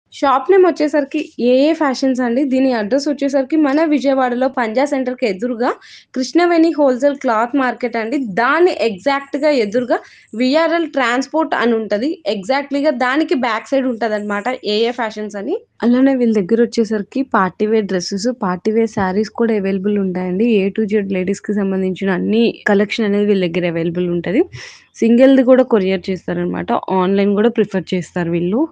Shop name వచ్చేసరికి ఏఏ fashions అండి. దీని అడ్రెస్ వచ్చేసరికి మన విజయవాడలో పంజా సెంటర్‌కి ఎదురుగా కృష్ణవేణి హోల్‌సేల్ క్లాత్ మార్కెట్ అండి. దాని ఎగ్జాక్ట్‌గా ఎదురుగా వీఆర్ఎల్ ట్రాన్స్‌పోర్ట్ అని ఉంటది. ఎగ్జాక్ట్‌లీగా దానికి బ్యాక్ సైడ్ ఉంటదనమాట ఏఏ ఫ్యాషన్స్ అని. అలానే వీళ్ళ దగ్గర వచ్చేసరికి party wear dresses, party wear sarees కూడా అవైలబుల్ ఉంటాయండి. ఏ టు జెడ్ లేడీస్‌కి సంబంధించిన అన్ని కలెక్షన్ అనేది వీళ్ళ దగ్గర అవైలబుల్ ఉంటది. సింగిల్‌ది కూడా కొరియర్ చేస్తారనమాట. ఆన్‌లైన్ కూడా ప్రిఫర్ చేస్తారు వీళ్ళు.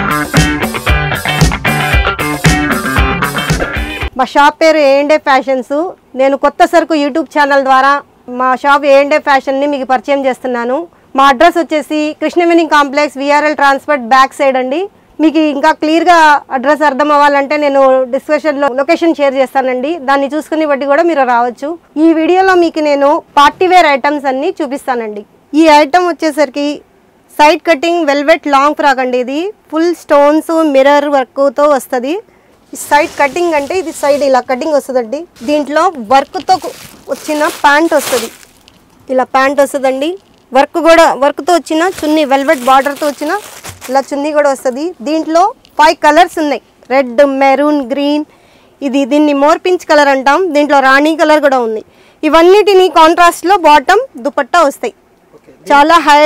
మా షాప్ పేరు ఏఎండే ఫ్యాషన్స్ నేను కొత్త సరుకు యూట్యూబ్ ఛానల్ ద్వారా మా షాప్ ఏఎండే ఫ్యాషన్ని మీకు పరిచయం చేస్తున్నాను మా అడ్రస్ వచ్చేసి Krishnaveni complex VRL transport back side అండి మీకు ఇంకా క్లియర్గా అడ్రస్ అర్థం అవ్వాలంటే నేను డిస్క్రిప్షన్లో లొకేషన్ షేర్ చేస్తానండి దాన్ని చూసుకుని బట్టి కూడా మీరు రావచ్చు ఈ వీడియోలో మీకు నేను పార్టీ వేర్ ఐటమ్స్ అన్ని చూపిస్తానండి ఈ ఐటమ్ వచ్చేసరికి side cutting velvet long frock అండి ఇది ఫుల్ స్టోన్స్ మిర్రర్ వర్క్తో వస్తుంది సైడ్ కటింగ్ అంటే ఇది సైడ్ ఇలా కటింగ్ వస్తుందండి దీంట్లో వర్క్తో వచ్చిన ప్యాంట్ వస్తుంది ఇలా ప్యాంట్ వస్తుందండి వర్క్ కూడా వర్క్తో వచ్చిన చున్నీ వెల్వెట్ బార్డర్తో వచ్చిన ఇలా చున్నీ కూడా వస్తుంది దీంట్లో ఫైవ్ కలర్స్ ఉన్నాయి రెడ్ మెరూన్ గ్రీన్ ఇది దీన్ని మోర్ పించ్ కలర్ అంటాం దీంట్లో రాణి కలర్ కూడా ఉంది ఇవన్నిటిని కాంట్రాస్ట్లో బాటమ్ దుపట్టా వస్తాయి చాలా హై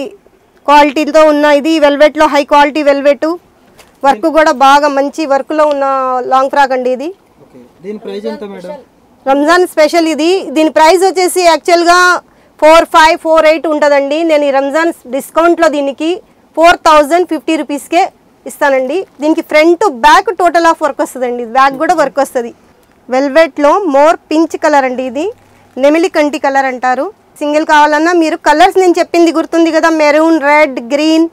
క్వాలిటీతో ఉన్న ఇది వెల్వెట్లో హై క్వాలిటీ వెల్వెట్ వర్క్ కూడా బాగా మంచి వర్క్లో ఉన్న లాంగ్ ఫ్రాక్ అండి ఇది ఓకే దీని ప్రైస్ ఎంత మేడం రంజాన్ స్పెషల్ ఇది దీని ప్రైస్ వచ్చేసి యాక్చువల్గా ఫోర్ ఫైవ్ ఫోర్ ఎయిట్ ఉంటుందండి నేను ఈ రంజాన్ డిస్కౌంట్లో దీనికి ఫోర్ థౌజండ్ ఫిఫ్టీ రూపీస్కే ఇస్తానండి దీనికి front back total of work వస్తుందండి బ్యాక్ కూడా వర్క్ వస్తుంది వెల్వెట్లో మోర్ పించ్ కలర్ అండి ఇది నెమిలి కంటి కలర్ అంటారు సింగిల్ కావాలన్నా మీరు కలర్స్ నేను చెప్పింది గుర్తుంది కదా maroon red green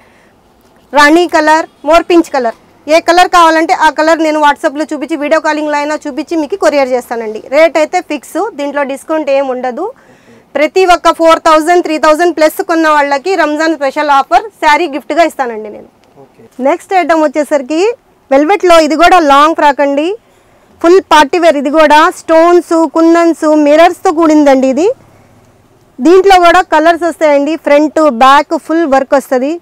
rani colour మోర్ పించ్ కలర్ ఏ కలర్ కావాలంటే ఆ కలర్ నేను వాట్సాప్లో చూపించి వీడియో కాలింగ్లో అయినా చూపించి మీకు కొరియర్ చేస్తానండి రేట్ అయితే ఫిక్స్ దీంట్లో డిస్కౌంట్ ఏం ఉండదు ప్రతి ఒక్క four thousand three thousand plus కొన్న వాళ్ళకి రంజాన్ స్పెషల్ ఆఫర్ శారీ గిఫ్ట్గా ఇస్తానండి నేను ఓకే నెక్స్ట్ ఐటమ్ వచ్చేసరికి వెల్వెట్లో ఇది కూడా లాంగ్ ఫ్రాక్ అండి ఫుల్ పార్టీ వేర్ ఇది కూడా స్టోన్స్ కుందన్స్ మిరర్స్తో కూడిందండి ఇది దీంట్లో కూడా కలర్స్ వస్తాయండి ఫ్రంట్ బ్యాక్ ఫుల్ వర్క్ వస్తుంది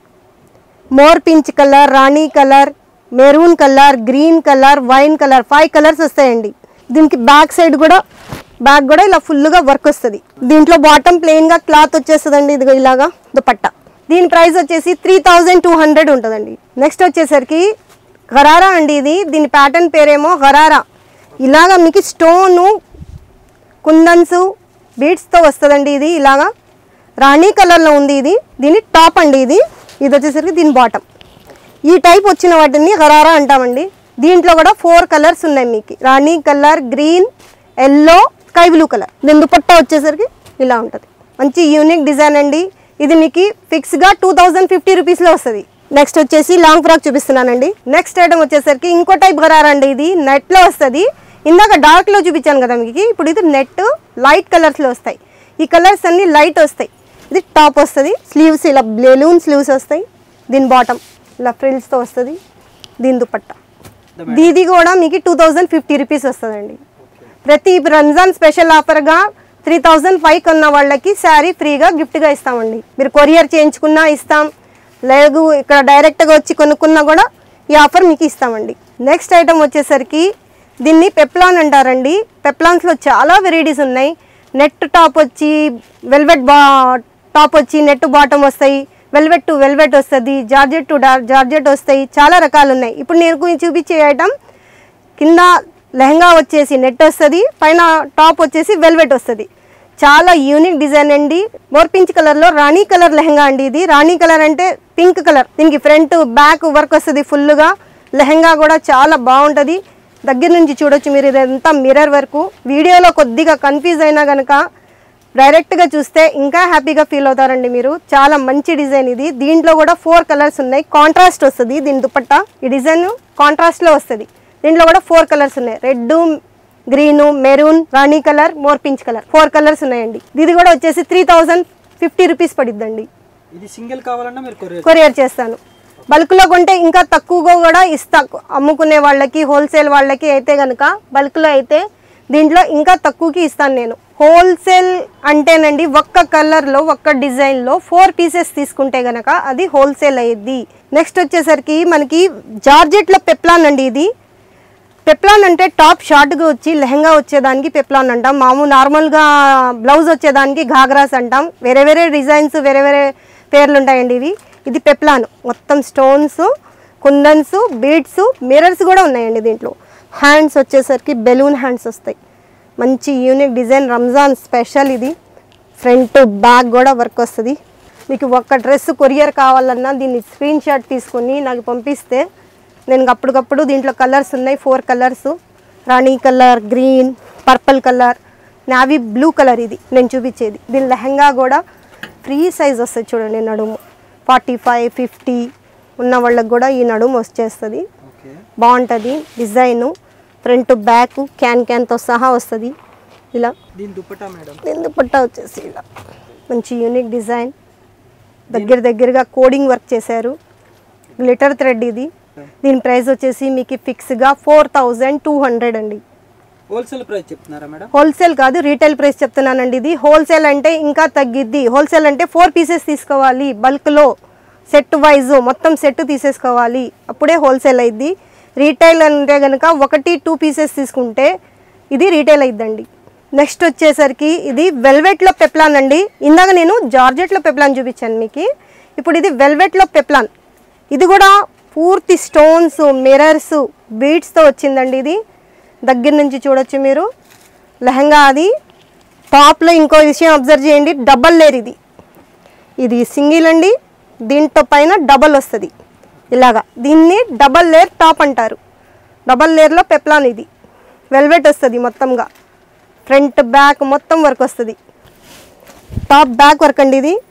మోర్ పించ్ colour rani colour maroon colour green colour wine colour five colours వస్తాయండి దీనికి బ్యాక్ సైడ్ కూడా బ్యాక్ కూడా ఇలా ఫుల్గా వర్క్ వస్తుంది దీంట్లో బాటమ్ ప్లెయిన్గా క్లాత్ వచ్చేస్తుందండి ఇది ఇలాగా దుపట్టా దీని ప్రైస్ వచ్చేసి త్రీ థౌజండ్ టూ హండ్రెడ్ ఉంటుందండి నెక్స్ట్ వచ్చేసరికి గరారా అండి ఇది దీని ప్యాటర్న్ పేరేమో గరారా ఇలాగా మీకు స్టోను కుందన్స్ బీడ్స్తో వస్తుందండి ఇది ఇలాగా రాణి కలర్లో ఉంది ఇది దీని టాప్ అండి ఇది ఇది వచ్చేసరికి దీని బాటమ్ ఈ టైప్ వచ్చిన వాటిని గరారా అంటామండి దీంట్లో కూడా ఫోర్ కలర్స్ ఉన్నాయి మీకు rani colour green yellow sky blue colour దీని దుపట్టా వచ్చేసరికి ఇలా ఉంటుంది మంచి యూనిక్ డిజైన్ అండి ఇది మీకు ఫిక్స్గా టూ థౌజండ్ ఫిఫ్టీ రూపీస్లో వస్తుంది నెక్స్ట్ వచ్చేసి లాంగ్ ఫ్రాక్ చూపిస్తున్నానండి నెక్స్ట్ ఐటమ్ వచ్చేసరికి ఇంకో టైప్ గరారా అండి ఇది నెట్లో వస్తుంది ఇందాక డార్క్లో చూపించాను కదా మీకు ఇప్పుడు ఇది నెట్ లైట్ కలర్స్లో వస్తాయి ఈ కలర్స్ అన్ని లైట్ వస్తాయి ఇది టాప్ వస్తుంది స్లీవ్స్ ఇలా బెలూన్ స్లీవ్స్ వస్తాయి దీని బాటమ్ ఇలా ఫ్రిల్స్తో వస్తుంది దీని దుపట్టా దీది కూడా మీకు టూ థౌజండ్ ఫిఫ్టీ రూపీస్ వస్తుందండి ప్రతి రంజాన్ స్పెషల్ ఆఫర్గా త్రీ థౌజండ్ ఫైవ్ కొన్న వాళ్ళకి శారీ ఫ్రీగా గిఫ్ట్గా ఇస్తామండి మీరు కొరియర్ చేయించుకున్నా ఇస్తాం లేదు ఇక్కడ డైరెక్ట్గా వచ్చి కొనుక్కున్నా కూడా ఈ ఆఫర్ మీకు ఇస్తామండి నెక్స్ట్ ఐటమ్ వచ్చేసరికి దీన్ని పెప్లాన్ అంటారండి పెప్లాన్స్లో చాలా వెరైటీస్ ఉన్నాయి నెట్ టాప్ వచ్చి వెల్వెట్ బా టాప్ వచ్చి నెట్ బాటమ్ వస్తాయి వెల్వెట్ టు వెల్వెట్ వస్తుంది జార్జెట్ టు జార్జెట్ వస్తాయి చాలా రకాలు ఉన్నాయి ఇప్పుడు నేను చూపించే ఐటమ్ కింద లెహంగా వచ్చేసి నెట్ వస్తుంది పైన టాప్ వచ్చేసి వెల్వెట్ వస్తుంది చాలా యూనిక్ డిజైన్ అండి మోర్ పింక్ కలర్లో రాణి కలర్ లెహంగా అండి ఇది రాణి కలర్ అంటే పింక్ కలర్ దీనికి ఫ్రంట్ బ్యాక్ వర్క్ వస్తుంది ఫుల్గా లెహంగా కూడా చాలా బాగుంటుంది దగ్గర నుంచి చూడొచ్చు మీరు ఇదంతా మిర్రర్ వర్క్ వీడియోలో కొద్దిగా కన్ఫ్యూజ్ అయినా కనుక డైరెక్ట్గా చూస్తే ఇంకా హ్యాపీగా ఫీల్ అవుతారండి మీరు చాలా మంచి డిజైన్ ఇది దీంట్లో కూడా ఫోర్ కలర్స్ ఉన్నాయి కాంట్రాస్ట్ వస్తుంది దీని దుపట్టా ఈ డిజైన్ కాంట్రాస్ట్లో వస్తుంది దీంట్లో కూడా ఫోర్ కలర్స్ ఉన్నాయి red green maroon rani colour మోర్ పించ్ కలర్ ఫోర్ కలర్స్ ఉన్నాయండి ఇది కూడా వచ్చేసి త్రీ థౌజండ్ ఫిఫ్టీ రూపీస్ పడిద్దండి ఇది సింగిల్ కావాలన్నా మీరు కొరియర్ కొరియర్ చేస్తాను బల్క్లో కొంటే ఇంకా తక్కువగా కూడా ఇస్తా అమ్ముకునే వాళ్ళకి హోల్సేల్ వాళ్ళకి అయితే కనుక బల్క్లో అయితే దీంట్లో ఇంకా తక్కువకి ఇస్తాను నేను హోల్సేల్ అంటేనండి ఒక్క కలర్లో ఒక్క డిజైన్లో ఫోర్ పీసెస్ తీసుకుంటే గనక అది హోల్సేల్ అయ్యిద్ది నెక్స్ట్ వచ్చేసరికి మనకి జార్జెట్లో పెప్లాన్ అండి ఇది పెప్లాన్ అంటే టాప్ షార్ట్గా వచ్చి లెహంగా వచ్చేదానికి పెప్లాన్ అంటాం మామూలు నార్మల్గా బ్లౌజ్ వచ్చేదానికి ఘాగ్రాస్ అంటాం వేరే వేరే డిజైన్స్ వేరే వేరే పేర్లు ఉంటాయండి ఇవి ఇది పెప్లాన్ మొత్తం స్టోన్స్ కుందన్స్ బీడ్స్ మిరర్స్ కూడా ఉన్నాయండి దీంట్లో హ్యాండ్స్ వచ్చేసరికి బెలూన్ హ్యాండ్స్ వస్తాయి మంచి యూనిక్ డిజైన్ రంజాన్ స్పెషల్ ఇది ఫ్రంట్ బ్యాక్ కూడా వర్క్ వస్తుంది మీకు ఒక్క డ్రెస్ కొరియర్ కావాలన్నా దీన్ని స్క్రీన్ షాట్ తీసుకొని నాకు పంపిస్తే నేను అప్పటికప్పుడు దీంట్లో కలర్స్ ఉన్నాయి four colours rani colour green purple colour navy blue colour ఇది నేను చూపించేది దీని లెహంగా కూడా ఫ్రీ సైజ్ వస్తుంది చూడండి నడుము ఫార్టీ ఫైవ్ ఫిఫ్టీ ఉన్న వాళ్ళకి కూడా ఈ నడుము వచ్చేస్తుంది ఓకే బాగుంటుంది డిజైను ఫ్రంట్ బ్యాక్ క్యాన్ క్యాన్తో సహా వస్తుంది ఇలా దీని దుప్పటా మేడం దీని దుపట్టా వచ్చేసి ఇలా మంచి యూనిక్ డిజైన్ దగ్గర దగ్గరగా కోడింగ్ వర్క్ చేశారు గ్లిటర్ థ్రెడ్ ఇది దీని ప్రైస్ వచ్చేసి మీకు ఫిక్స్గా ఫోర్ థౌజండ్ టూ హండ్రెడ్ అండి హోల్సేల్ ప్రైస్ చెప్తున్నారా మేడం హోల్సేల్ కాదు రీటైల్ ప్రైస్ చెప్తున్నానండి ఇది హోల్సేల్ అంటే ఇంకా తగ్గిద్ది హోల్సేల్ అంటే ఫోర్ పీసెస్ తీసుకోవాలి బల్క్లో సెట్ వైజ్ మొత్తం సెట్ తీసేసుకోవాలి అప్పుడే హోల్సేల్ అయింది రీటైల్ అంటే కనుక ఒకటి టూ పీసెస్ తీసుకుంటే ఇది రీటైల్ అయిద్దండి నెక్స్ట్ వచ్చేసరికి ఇది వెల్వెట్లో పెప్లాన్ అండి ఇందాక నేను జార్జెట్లో పెప్లాన్ చూపించాను మీకు ఇప్పుడు ఇది వెల్వెట్లో పెప్లాన్ ఇది కూడా పూర్తి స్టోన్స్ మిరర్స్ బీడ్స్తో వచ్చిందండి ఇది దగ్గర నుంచి చూడొచ్చు మీరు లెహంగా అది టాప్లో ఇంకో విషయం అబ్జర్వ్ చేయండి డబల్ లేర్ ఇది ఇది సింగిల్ అండి దీంట్లో పైన డబల్ వస్తుంది ఇలాగా దీన్ని డబల్ లేర్ టాప్ అంటారు డబల్ లేర్లో పెప్లాన్ ఇది వెల్వెట్ వస్తుంది మొత్తంగా ఫ్రంట్ బ్యాక్ మొత్తం వర్క్ వస్తుంది టాప్ బ్యాక్ వర్క్ అండి ఇది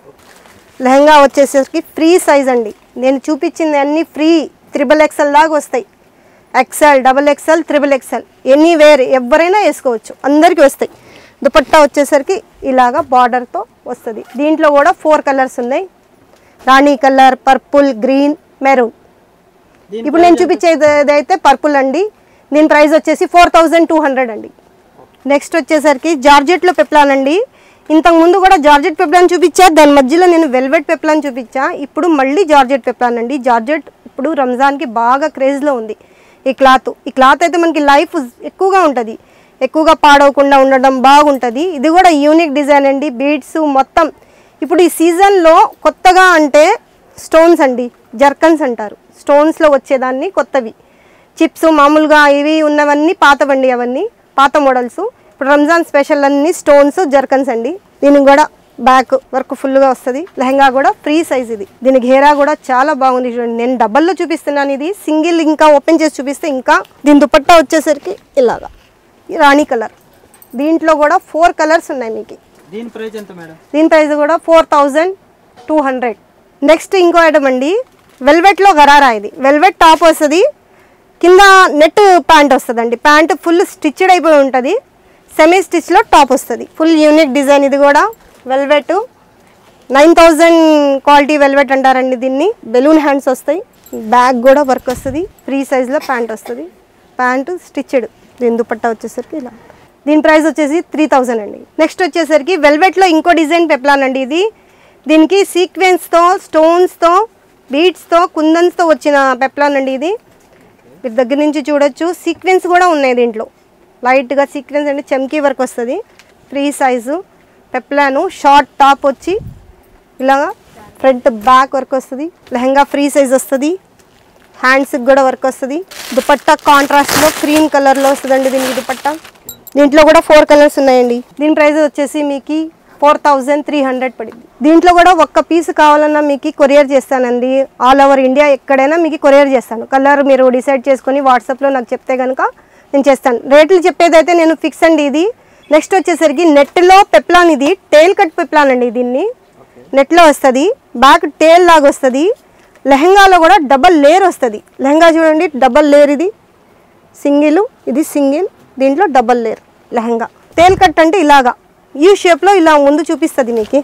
లెహంగా వచ్చేసరికి ఫ్రీ సైజ్ అండి నేను చూపించింది అన్నీ ఫ్రీ త్రిబుల్ ఎక్సెల్ దాకా వస్తాయి XL double XL triple XL any wear ఎవరైనా వేసుకోవచ్చు అందరికీ వస్తాయి దుపట్టా వచ్చేసరికి ఇలాగా బార్డర్తో వస్తుంది దీంట్లో కూడా ఫోర్ కలర్స్ ఉన్నాయి rani colour purple green maroon దీని ఇప్పుడు నేను చూపించేది అయితే పర్పుల్ అండి దీని ప్రైస్ వచ్చేసి ఫోర్ థౌజండ్ టూ హండ్రెడ్ అండి నెక్స్ట్ వచ్చేసరికి జార్జెట్లో పెప్లాన్ అండి ఇంతకు ముందు కూడా జార్జెట్ పెప్లాన్ చూపించా దాని మధ్యలో నేను వెల్వెట్ పెప్లాన్ చూపించా ఇప్పుడు మళ్ళీ జార్జెట్ పెప్లాన్ అండి జార్జెట్ ఇప్పుడు రంజాన్కి బాగా క్రేజ్లో ఉంది ఈ క్లాత్ ఈ క్లాత్ అయితే మనకి లైఫ్ ఎక్కువగా ఉంటుంది ఎక్కువగా పాడవకుండా ఉండడం బాగుంటుంది ఇది కూడా యూనిక్ డిజైన్ అండి బీడ్స్ మొత్తం ఇప్పుడు ఈ సీజన్లో కొత్తగా అంటే స్టోన్స్ అండి జర్కన్స్ అంటారు స్టోన్స్లో వచ్చేదాన్ని కొత్తవి చిప్స్ మామూలుగా ఇవి ఉన్నవన్నీ పాతవండి అవన్నీ పాత మోడల్స్ ఇప్పుడు రంజాన్ స్పెషల్ అన్ని స్టోన్స్ జర్కన్స్ అండి దీనికి కూడా బ్యాక్ వర్క్ ఫుల్గా వస్తుంది లెహంగా కూడా ఫ్రీ సైజ్ ఇది దీని ఘేరా కూడా చాలా బాగుంది చూడండి నేను డబల్లో చూపిస్తున్నాను ఇది సింగిల్ ఇంకా ఓపెన్ చేసి చూపిస్తే ఇంకా దీని దుపట్టా వచ్చేసరికి ఇలాగా ఈ రాణి కలర్ దీంట్లో కూడా ఫోర్ కలర్స్ ఉన్నాయి మీకు దీని ప్రైస్ ఎంత మేడం దీని ప్రైస్ కూడా four thousand two hundred next ఇంకో ఐటమ్ అండి వెల్వెట్లో గరారా ఇది వెల్వెట్ టాప్ వస్తుంది కింద నెట్ ప్యాంట్ వస్తుందండి ప్యాంట్ ఫుల్ స్టిచ్డ్ అయిపోయి ఉంటుంది సెమీ స్టిచ్లో టాప్ వస్తుంది ఫుల్ యూనిక్ డిజైన్ ఇది కూడా velvet nine thousand quality velvet అంటారండి దీన్ని బెలూన్ హ్యాండ్స్ వస్తాయి బ్యాగ్ కూడా వర్క్ వస్తుంది ఫ్రీ సైజ్లో ప్యాంట్ వస్తుంది ప్యాంట్ స్టిచ్డ్ దీని దుపట్టా వచ్చేసరికి ఇలా దీని ప్రైస్ వచ్చేసి త్రీ థౌజండ్ అండి నెక్స్ట్ వచ్చేసరికి వెల్వెట్లో ఇంకో డిజైన్ పెప్లాన్ అండి ఇది దీనికి సీక్వెన్స్తో స్టోన్స్తో బీడ్స్తో కుందన్స్తో వచ్చిన పెప్లాన్ అండి ఇది మీరు దగ్గర నుంచి చూడొచ్చు సీక్వెన్స్ కూడా ఉన్నాయి దీంట్లో లైట్గా సీక్వెన్స్ అంటే చమ్కీ వర్క్ వస్తుంది free size peplum short top వచ్చి ఇలాగా ఫ్రంట్ బ్యాక్ వర్క్ వస్తుంది లెహంగా ఫ్రీ సైజ్ వస్తుంది హ్యాండ్స్కి కూడా వర్క్ వస్తుంది దుపట్టా కాంట్రాస్ట్లో క్రీమ్ కలర్లో వస్తుందండి దీనికి దుపట్టా దీంట్లో కూడా ఫోర్ కలర్స్ ఉన్నాయండి దీని ప్రైస్ వచ్చేసి మీకు ఫోర్ థౌజండ్ త్రీ హండ్రెడ్ పడింది దీంట్లో కూడా ఒక్క పీస్ కావాలన్నా మీకు కొరియర్ చేస్తానండి ఆల్ ఓవర్ ఇండియా ఎక్కడైనా మీకు కొరియర్ చేస్తాను కలర్ మీరు డిసైడ్ చేసుకొని వాట్సాప్లో నాకు చెప్తే కనుక నేను చేస్తాను రేట్లు చెప్పేదైతే నేను ఫిక్స్ అండి ఇది నెక్స్ట్ వచ్చేసరికి నెట్లో పెప్లాన్ ఇది టేల్ కట్ పెప్లాన్ అండి దీన్ని నెట్లో వస్తుంది బ్యాక్ టేల్ లాగా వస్తుంది లెహంగాలో కూడా డబల్ లేయర్ వస్తుంది లెహంగా చూడండి డబల్ లేయర్ ఇది సింగిల్ ఇది సింగిల్ దీంట్లో double layer lehenga tail cut అంటే ఇలాగా యూ షేప్లో ఇలా ముందు చూపిస్తుంది మీకు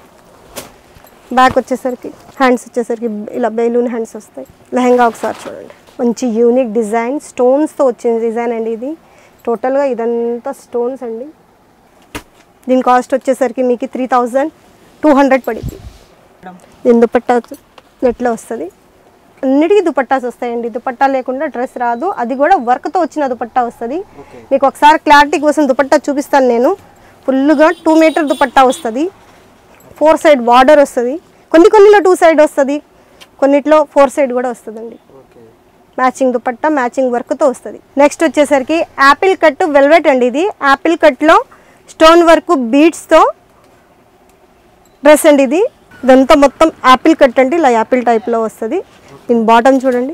బ్యాక్ వచ్చేసరికి హ్యాండ్స్ వచ్చేసరికి ఇలా బెలూన్ హ్యాండ్స్ వస్తాయి లెహంగా ఒకసారి చూడండి మంచి యూనిక్ డిజైన్ స్టోన్స్తో వచ్చిన డిజైన్ అండి ఇది టోటల్గా ఇదంతా స్టోన్స్ అండి దీని కాస్ట్ వచ్చేసరికి మీకు త్రీ థౌజండ్ టూ హండ్రెడ్ పడింది మేడం దీని దుపట్టా నెట్లో వస్తుంది అన్నిటికీ దుపట్టాస్ వస్తాయండి దుపట్టా లేకుండా డ్రెస్ రాదు అది కూడా వర్క్తో వచ్చిన దుపట్టా వస్తుంది ఓకే మీకు ఒకసారి క్లారిటీ కోసం దుపట్టా చూపిస్తాను నేను ఫుల్గా టూ మీటర్ దుపట్టా వస్తుంది ఫోర్ సైడ్ బార్డర్ వస్తుంది కొన్ని కొన్నిలో టూ సైడ్ వస్తుంది కొన్నిట్లో ఫోర్ సైడ్ కూడా వస్తుందండి ఓకే మ్యాచింగ్ దుపట్టా మ్యాచింగ్ వర్క్తో వస్తుంది నెక్స్ట్ వచ్చేసరికి యాపిల్ కట్ వెల్వెట్ అండి ఇది యాపిల్ కట్లో స్టోన్ వర్క్ బీడ్స్తో డ్రెస్ అండి ఇది ఇదంతా మొత్తం యాపిల్ కట్ అండి ఇలా యాపిల్ టైప్లో వస్తుంది దీని బాటమ్ చూడండి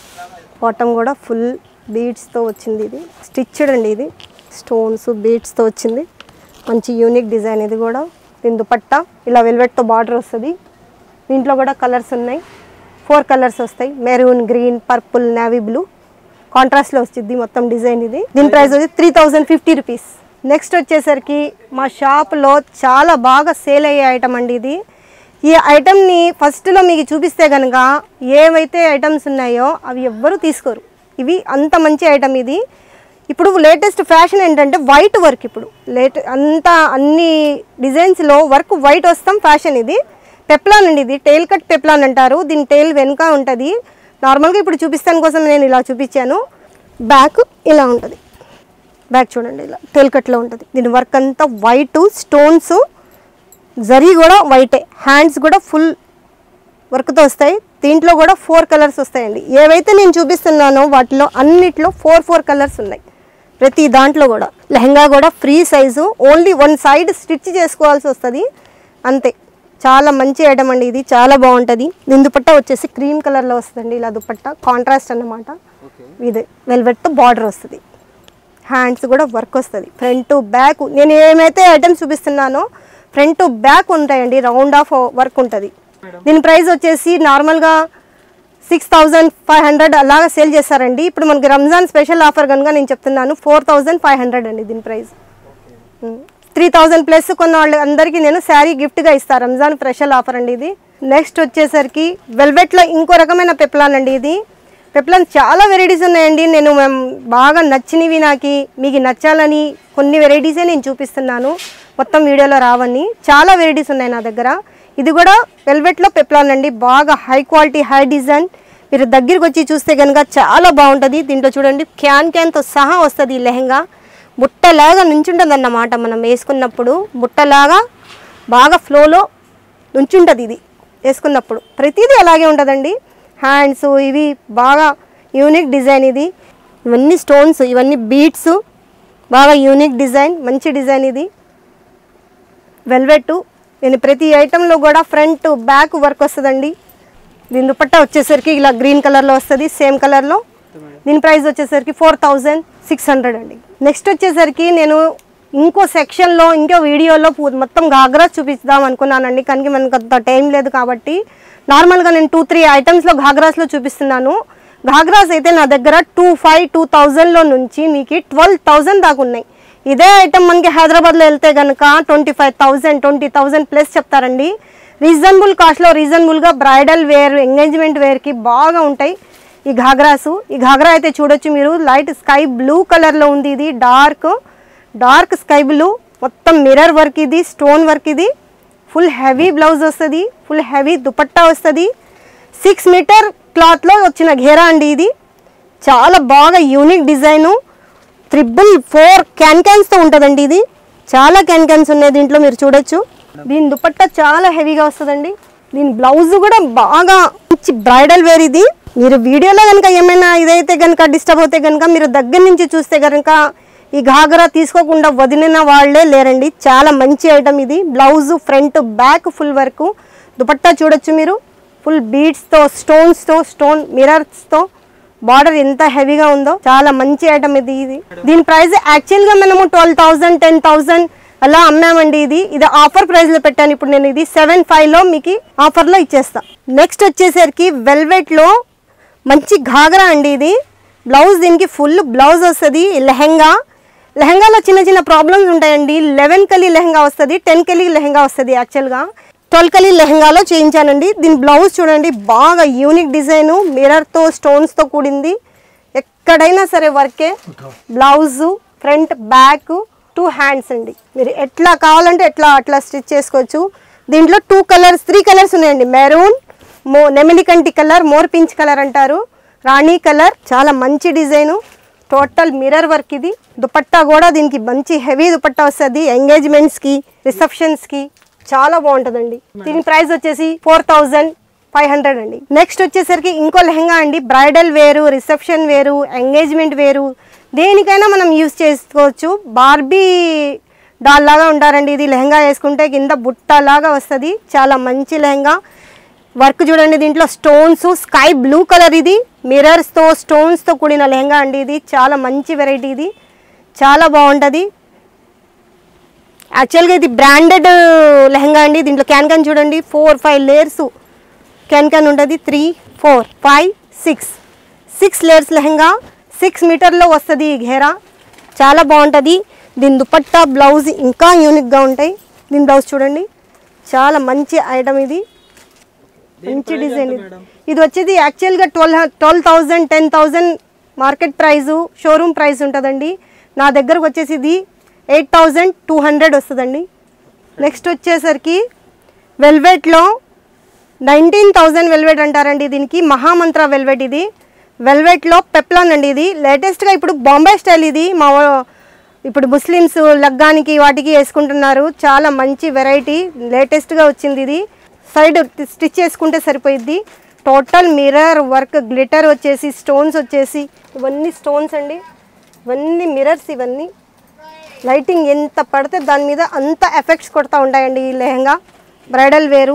బాటమ్ కూడా ఫుల్ బీడ్స్తో వచ్చింది ఇది స్టిచ్డ్ అండి ఇది స్టోన్స్ బీడ్స్తో వచ్చింది మంచి యూనిక్ డిజైన్ ఇది కూడా దీని దుపట్టా ఇలా వెల్వెట్తో బార్డర్ వస్తుంది దీంట్లో కూడా కలర్స్ ఉన్నాయి ఫోర్ కలర్స్ వస్తాయి maroon green purple navy blue కాంట్రాస్ట్లో వచ్చింది మొత్తం డిజైన్ ఇది దీని ప్రైస్ వచ్చి three thousand fifty rupees next వచ్చేసరికి మా షాప్లో చాలా బాగా సేల్ అయ్యే ఐటమ్ అండి ఇది ఈ ఐటమ్ని ఫస్ట్లో మీకు చూపిస్తే కనుక ఏవైతే ఐటమ్స్ ఉన్నాయో అవి ఎవ్వరూ తీసుకోరు ఇవి అంత మంచి ఐటమ్ ఇది ఇప్పుడు లేటెస్ట్ ఫ్యాషన్ ఏంటంటే వైట్ వర్క్ ఇప్పుడు లేట అంతా అన్ని డిజైన్స్లో వర్క్ వైట్ వస్తాం ఫ్యాషన్ ఇది పెప్లాన్ అండి ఇది టైల్ కట్ పెప్లాన్ అంటారు దీని టైల్ వెనుక ఉంటుంది నార్మల్గా ఇప్పుడు చూపిస్తాను కోసం నేను ఇలా చూపించాను బ్యాక్ ఇలా ఉంటుంది బ్యాక్ చూడండి ఇలా టైల్ కట్లో ఉంటుంది దీని వర్క్ అంతా వైట్ స్టోన్స్ జరీ కూడా వైటే హ్యాండ్స్ కూడా ఫుల్ వర్క్తో వస్తాయి దీంట్లో కూడా ఫోర్ కలర్స్ వస్తాయండి ఏవైతే నేను చూపిస్తున్నానో వాటిలో అన్నిట్లో ఫోర్ ఫోర్ కలర్స్ ఉన్నాయి ప్రతి దాంట్లో కూడా లెహంగా కూడా free size only one side stitch చేసుకోవాల్సి వస్తుంది అంతే చాలా మంచి ఐటమ్ అండి ఇది చాలా బాగుంటుంది దీని దుపట్టా వచ్చేసి క్రీమ్ కలర్లో వస్తుందండి ఇలా దుపట్టా కాంట్రాస్ట్ అన్నమాట ఓకే ఇది వెల్వెట్తో బార్డర్ వస్తుంది హ్యాండ్స్ కూడా వర్క్ వస్తుంది ఫ్రంట్ బ్యాక్ నేను ఏమైతే ఐటమ్స్ చూపిస్తున్నానో ఫ్రంట్ బ్యాక్ ఉంటాయండి రౌండ్ ఆఫ్ వర్క్ ఉంటుంది దీని ప్రైస్ వచ్చేసి నార్మల్గా సిక్స్ థౌజండ్ ఫైవ్ హండ్రెడ్ అలాగా సేల్ చేస్తారండి ఇప్పుడు మనకి రంజాన్ స్పెషల్ ఆఫర్ కనుక నేను చెప్తున్నాను ఫోర్ థౌజండ్ ఫైవ్ హండ్రెడ్ అండి దీని ప్రైస్ త్రీ థౌజండ్ ప్లస్ కొన్న వాళ్ళు అందరికీ నేను శారీ గిఫ్ట్గా ఇస్తాను రంజాన్ స్పెషల్ ఆఫర్ అండి ఇది నెక్స్ట్ వచ్చేసరికి వెల్వెట్లో ఇంకో రకమైన పెప్లాన్ అండి ఇది పెప్లాన్ చాలా వెరైటీస్ ఉన్నాయండి నేను మేం బాగా నచ్చినవి నాకు మీకు నచ్చాలని కొన్ని వెరైటీసే నేను చూపిస్తున్నాను మొత్తం వీడియోలో రావని చాలా వెరైటీస్ ఉన్నాయి నా దగ్గర ఇది కూడా వెల్వెట్లో పెప్లాన్ అండి బాగా హై క్వాలిటీ హై డిజైన్ మీరు దగ్గరికి వచ్చి చూస్తే కనుక చాలా బాగుంటుంది దీంట్లో చూడండి క్యాన్ క్యాన్తో సహా వస్తుంది ఈ లెహంగా బుట్టలాగా నుంచుంటుంది అన్నమాట మనం వేసుకున్నప్పుడు బుట్టలాగా బాగా ఫ్లోలో నుంచుంటుంది ఇది వేసుకున్నప్పుడు ప్రతిదీ అలాగే ఉంటుందండి హ్యాండ్స్ ఇవి బాగా యూనిక్ డిజైన్ ఇది ఇవన్నీ స్టోన్స్ ఇవన్నీ బీట్స్ బాగా యూనిక్ డిజైన్ మంచి డిజైన్ ఇది వెల్వెట్ నేను ప్రతి ఐటెంలో కూడా ఫ్రంట్ బ్యాక్ వర్క్ వస్తుందండి దీని దుపట్టా వచ్చేసరికి ఇలా గ్రీన్ కలర్లో వస్తుంది సేమ్ కలర్లో దీని ప్రైస్ వచ్చేసరికి ఫోర్ థౌజండ్ సిక్స్ హండ్రెడ్ అండి నెక్స్ట్ వచ్చేసరికి నేను ఇంకో సెక్షన్లో ఇంకో వీడియోలో పూ- మొత్తం గాగ్రా చూపిద్దాం అనుకున్నానండి కానీ మనకు అంత టైం లేదు కాబట్టి నార్మల్గా నేను టూ త్రీ ఐటమ్స్లో ఘాగ్రాస్లో చూపిస్తున్నాను ఘాగ్రాస్ అయితే నా దగ్గర టూ ఫైవ్ టూ థౌజండ్లో నుంచి మీకు ట్వెల్వ్ థౌజండ్ దాకా ఉన్నాయి ఇదే ఐటమ్ మనకి హైదరాబాద్లో వెళ్తే కనుక twenty five thousand twenty thousand plus చెప్తారండి రీజనబుల్ కాస్ట్లో రీజనబుల్గా బ్రైడల్ వేర్ ఎంగేజ్మెంట్ వేర్కి బాగా ఉంటాయి ఈ ఘాగ్రాసు ఈ ఘాగ్రా అయితే చూడొచ్చు మీరు లైట్ స్కై బ్లూ కలర్లో ఉంది ఇది డార్క్ డార్క్ స్కై బ్లూ మొత్తం మిర్రర్ వర్క్ ఇది స్టోన్ వర్క్ ఇది ఫుల్ హెవీ బ్లౌజ్ వస్తుంది ఫుల్ హెవీ దుపట్టా వస్తుంది సిక్స్ మీటర్ క్లాత్లో వచ్చిన ఘేరా అండి ఇది చాలా బాగా unique design triple four can క్యాన్స్తో ఉంటుందండి ఇది చాలా క్యాన్ క్యాన్స్ ఉన్నాయి దీంట్లో మీరు చూడొచ్చు దీని దుపట్టా చాలా హెవీగా వస్తుందండి దీని బ్లౌజ్ కూడా బాగా మంచి బ్రైడల్ వేర్ ఇది మీరు వీడియోలో కనుక ఏమైనా ఇదైతే కనుక డిస్టర్బ్ అవుతే కనుక మీరు దగ్గర నుంచి చూస్తే కనుక ఈ ఘాగరా తీసుకోకుండా వదిలిన వాళ్ళే లేరండి చాలా మంచి ఐటమ్ ఇది blouse front back full work dupatta చూడొచ్చు మీరు ఫుల్ బీడ్స్తో స్టోన్స్తో స్టోన్ మిరర్స్తో బార్డర్ ఎంత హెవీగా ఉందో చాలా మంచి ఐటమ్ ఇది ఇది దీని ప్రైస్ యాక్చువల్గా మనము ట్వెల్వ్ థౌసండ్ టెన్ థౌసండ్ అలా అమ్మామండి ఇది ఇది ఆఫర్ ప్రైస్లో పెట్టాను ఇప్పుడు నేను ఇది సెవెన్ ఫైవ్లో మీకు ఆఫర్లో ఇచ్చేస్తా నెక్స్ట్ వచ్చేసరికి వెల్వెట్లో మంచి ఘాగరా అండి ఇది బ్లౌజ్ దీనికి ఫుల్ బ్లౌజ్ వస్తుంది లెహెంగా లెహంగాలో చిన్న చిన్న ప్రాబ్లమ్స్ ఉంటాయండి లెవెన్ కలీ లెహంగా వస్తుంది టెన్ కలీ లెహంగా వస్తుంది యాక్చువల్గా ట్వెల్వ్ కలీ లెహంగాలో చేయించానండి దీని బ్లౌజ్ చూడండి బాగా యూనిక్ డిజైను మిరర్తో స్టోన్స్తో కూడింది ఎక్కడైనా సరే వర్కే blouse front back two hands అండి మీరు ఎట్లా కావాలంటే ఎట్లా అట్లా స్టిచ్ చేసుకోవచ్చు దీంట్లో టూ కలర్స్ త్రీ కలర్స్ ఉన్నాయండి మెరూన్ మో నెమిలికంటి కలర్ మోర్ పించ్ కలర్ అంటారు రాణి కలర్ చాలా మంచి డిజైను టోటల్ మిర్రర్ వర్క్ ఇది దుపట్టా కూడా దీనికి మంచి హెవీ దుపట్టా వస్తుంది ఎంగేజ్మెంట్స్కి రిసెప్షన్స్కి చాలా బాగుంటుందండి దీని ప్రైస్ వచ్చేసి ఫోర్ థౌజండ్ ఫైవ్ హండ్రెడ్ అండి నెక్స్ట్ వచ్చేసరికి ఇంకో లెహంగా అండి బ్రైడల్ వేరు రిసెప్షన్ వేరు ఎంగేజ్మెంట్ వేరు దేనికైనా మనం యూస్ చేసుకోవచ్చు బార్బీ డాల్ లాగా ఉంటారండి ఇది లెహంగా వేసుకుంటే కింద బుట్ట లాగా వస్తుంది చాలా మంచి లెహంగా వర్క్ చూడండి దీంట్లో స్టోన్స్ స్కై బ్లూ కలర్ ఇది మిరర్స్తో స్టోన్స్తో కూడిన లెహంగా అండి ఇది చాలా మంచి వెరైటీ ఇది చాలా బాగుంటుంది యాక్చువల్గా ఇది బ్రాండెడ్ లెహంగా అండి దీంట్లో క్యాన్ క్యాన్ చూడండి four five layers can can ఉంటుంది three four five six six layers lehenga six మీటర్లో వస్తుంది ఈ ఘేరా చాలా బాగుంటుంది దీని దుపట్టా బ్లౌజ్ ఇంకా యూనిక్గా ఉంటాయి దీని బ్లౌజ్ చూడండి చాలా మంచి ఐటమ్ ఇది మంచి డిజైన్ ఇది ఇది వచ్చేది యాక్చువల్గా twelve twelve thousand ten thousand market price showroom price ఉంటుందండి నా దగ్గరకు వచ్చేసి ఇది ఎయిట్ థౌజండ్ టూ హండ్రెడ్ వస్తుందండి నెక్స్ట్ వచ్చేసరికి వెల్వెట్లో నైన్టీన్ థౌజండ్ వెల్వెట్ అంటారండి దీనికి మహామంత్ర వెల్వెట్ ఇది వెల్వెట్లో పెప్లాన్ అండి ఇది లేటెస్ట్గా ఇప్పుడు బాంబే స్టైల్ ఇది మా వా- ఇప్పుడు ముస్లిమ్స్ లగ్గానికి వాటికి వేసుకుంటున్నారు చాలా మంచి వెరైటీ లేటెస్ట్గా వచ్చింది ఇది సైడ్ స్టిచ్ చేసుకుంటే సరిపోయిద్ది టోటల్ మిర్రర్ వర్క్ గ్లిటర్ వచ్చేసి స్టోన్స్ వచ్చేసి ఇవన్నీ స్టోన్స్ అండి ఇవన్నీ మిర్రర్స్ ఇవన్నీ లైటింగ్ ఎంత పడితే దాని మీద అంత ఎఫెక్ట్స్ కొడతా ఉంటాయండి ఈ లెహంగా బ్రైడల్ వేరు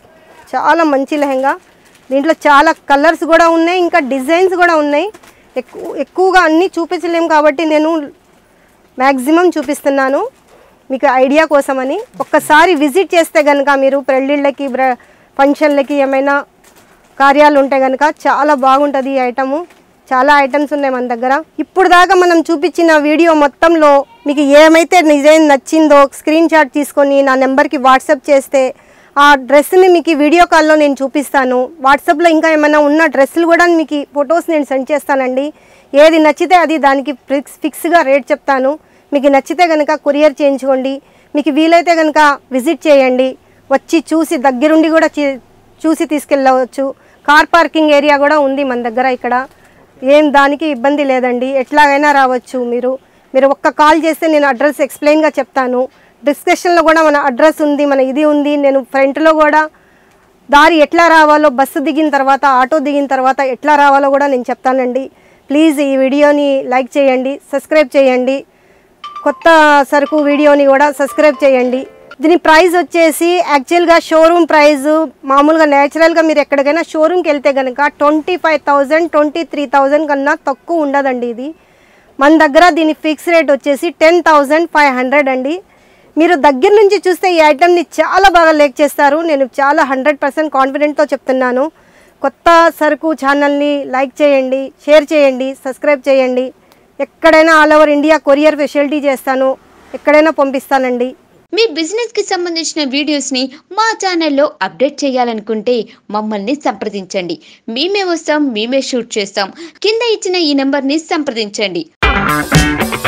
చాలా మంచి లెహంగా దీంట్లో చాలా కలర్స్ కూడా ఉన్నాయి ఇంకా డిజైన్స్ కూడా ఉన్నాయి ఎక్కువ ఎక్కువగా అన్నీ చూపించలేము కాబట్టి నేను మ్యాక్సిమం చూపిస్తున్నాను మీకు ఐడియా కోసమని ఒక్కసారి విజిట్ చేస్తే కనుక మీరు పెళ్ళిళ్ళకి బ్ర ఫంక్షన్లకి ఏమైనా కార్యాలు ఉంటే కనుక చాలా బాగుంటుంది ఈ ఐటము చాలా ఐటమ్స్ ఉన్నాయి మన దగ్గర ఇప్పుడు దాకా మనం చూపించిన వీడియో మొత్తంలో మీకు ఏమైతే డిజైన్ నచ్చిందో స్క్రీన్ షాట్ తీసుకొని నా నెంబర్కి వాట్సాప్ చేస్తే ఆ డ్రెస్ని మీకు వీడియో కాల్లో నేను చూపిస్తాను వాట్సాప్లో ఇంకా ఏమైనా ఉన్న డ్రెస్సులు కూడా మీకు ఫొటోస్ నేను సెండ్ చేస్తానండి ఏది నచ్చితే అది దానికి ఫిక్స్ ఫిక్స్గా రేట్ చెప్తాను మీకు నచ్చితే కనుక కొరియర్ చేయించుకోండి మీకు వీలైతే కనుక విజిట్ చేయండి వచ్చి చూసి దగ్గరుండి కూడా చే- చూసి తీసుకెళ్ళవచ్చు కార్ పార్కింగ్ ఏరియా కూడా ఉంది మన దగ్గర ఇక్కడ ఏం దానికి ఇబ్బంది లేదండి ఎట్లాగైనా రావచ్చు మీరు మీరు ఒక్క కాల్ చేస్తే నేను అడ్రస్ ఎక్స్ప్లెయిన్గా చెప్తాను డిస్కషన్లో కూడా మన అడ్రస్ ఉంది మన ఇది ఉంది నేను ఫ్రంట్లో కూడా దారి ఎట్లా రావాలో బస్సు దిగిన తర్వాత ఆటో దిగిన తర్వాత ఎట్లా రావాలో కూడా నేను చెప్తానండి ప్లీజ్ ఈ వీడియోని లైక్ చేయండి సబ్స్క్రైబ్ చేయండి కొత్త సరుకు వీడియోని కూడా సబ్స్క్రైబ్ చేయండి దీని ప్రైస్ వచ్చేసి యాక్చువల్గా షోరూమ్ ప్రైస్ మామూలుగా న్యాచురల్గా మీరు ఎక్కడికైనా షోరూమ్కి వెళ్తే కనుక twenty five thousand twenty three thousand కన్నా తక్కువ ఉండదండి ఇది మన దగ్గర దీని ఫిక్స్ రేట్ వచ్చేసి టెన్ థౌజండ్ ఫైవ్ హండ్రెడ్ అండి మీరు దగ్గర నుంచి చూస్తే ఈ ఐటెంని చాలా బాగా లేక్ చేస్తారు నేను చాలా హండ్రెడ్ పర్సెంట్ కాన్ఫిడెంట్తో చెప్తున్నాను కొత్త సరుకు ఛానల్ని లైక్ చేయండి షేర్ చేయండి సబ్స్క్రైబ్ చేయండి ఎక్కడైనా all over India courier facility చేస్తాను ఎక్కడైనా పంపిస్తానండి మీ బిజినెస్ కి సంబంధించిన వీడియోస్ ని మా ఛానల్లో అప్డేట్ చేయాలనుకుంటే మమ్మల్ని సంప్రదించండి మేమే వస్తాం మేమే షూట్ చేస్తాం కింద ఇచ్చిన ఈ నెంబర్ ని సంప్రదించండి